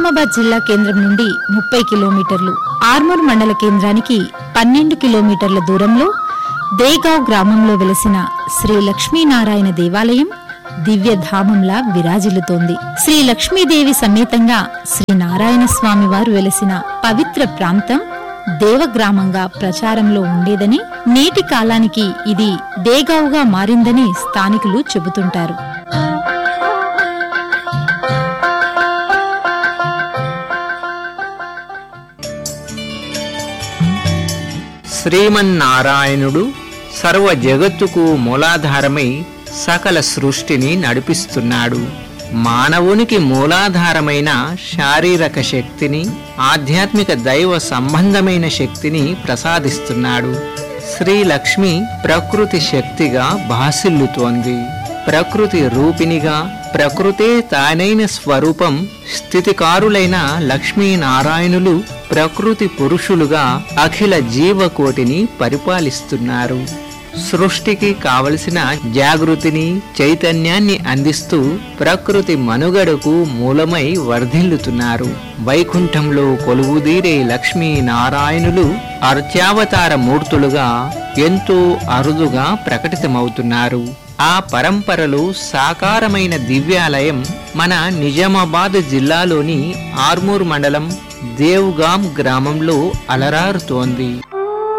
నిజామాబాద్ జిల్లా కేంద్రం నుండి ముప్పై కిలోమీటర్లు ఆర్మూర్ మండల కేంద్రానికి పన్నెండు కిలోమీటర్ల దూరంలో దేగావ్ గ్రామంలో వెలసిన శ్రీ లక్ష్మీనారాయణ దేవాలయం దివ్యధామంలా విరాజిల్లుతోంది శ్రీ లక్ష్మీదేవి సమేతంగా శ్రీ నారాయణ స్వామి వారు వెలసిన పవిత్ర ప్రాంతం దేవగ్రామంగా ప్రచారంలో ఉండేదని నేటి కాలానికి ఇది దేగావ్గా మారిందని స్థానికులు చెబుతుంటారు శ్రీమన్నారాయణుడు సర్వ జగత్తుకు మూలాధారమై సకల సృష్టిని నడిపిస్తున్నాడు మానవునికి మూలాధారమైన శారీరక శక్తిని ఆధ్యాత్మిక దైవ సంబంధమైన శక్తిని ప్రసాదిస్తున్నాడు శ్రీ లక్ష్మి ప్రకృతి శక్తిగా భాసిల్లుతోంది ప్రకృతి రూపినిగా ప్రకృతే తానైన స్వరూపం స్థితికారులైన లక్ష్మీనారాయణులు ప్రకృతి పురుషులుగా అఖిల జీవకోటిని పరిపాలిస్తున్నారు సృష్టికి కావలసిన జాగృతిని చైతన్యాన్ని అందిస్తూ ప్రకృతి మనుగడకు మూలమై వర్ధిల్లుతున్నారు వైకుంఠంలో కొలువుదీరే లక్ష్మీ నారాయణులు అర్చావతార మూర్తులుగా ఎంతో అరుదుగా ప్రకటితమవుతున్నారు ఆ పరంపరలో సాకారమైన దివ్యాలయం మన నిజామాబాద్ జిల్లాలోని ఆర్మూర్ మండలం దేవ్గాం గ్రామంలో అలరారుతోంది